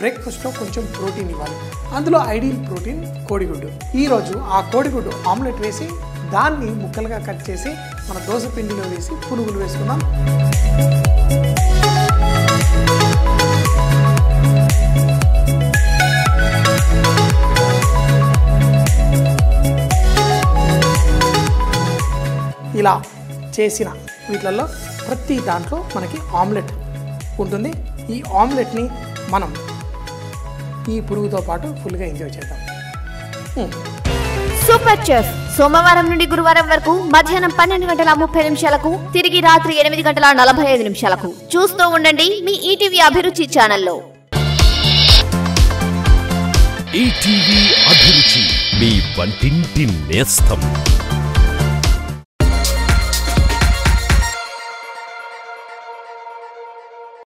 బ్రేక్ఫాస్ట్లో కొంచెం ప్రోటీన్ ఇవ్వాలి అందులో ఐడియల్ ప్రోటీన్ కోడిగుడ్డు ఈరోజు ఆ కోడిగుడ్డు ఆమ్లెట్ వేసి దాన్ని ముక్కలుగా కట్ చేసి మన దోశ పిండిలో వేసి పునుగులు వేసుకుందాం ఇలా చేసిన వీటిలలో ప్రతి దాంట్లో మనకి ఆమ్లెట్ ఉంటుంది ఈ ఆమ్లెట్ని మనం ఈ పురుగుతో పాటు ఫుల్గా ఎంజాయ్ చేద్దాం హ్మ్. సూపర్ చెఫ్ సోమవారం నుండి గురువారం వరకు మధ్యాహ్నం పన్నెండు గంటల ముప్పై నిమిషాలకు తిరిగి రాత్రి ఎనిమిది గంటల నలభై ఐదు నిమిషాలకు చూస్తూ ఉండండి మీ ఈటీవీ అభిరుచి ఛానల్లో ఈటీవీ అభిరుచి మీ వంటింటి నేస్తం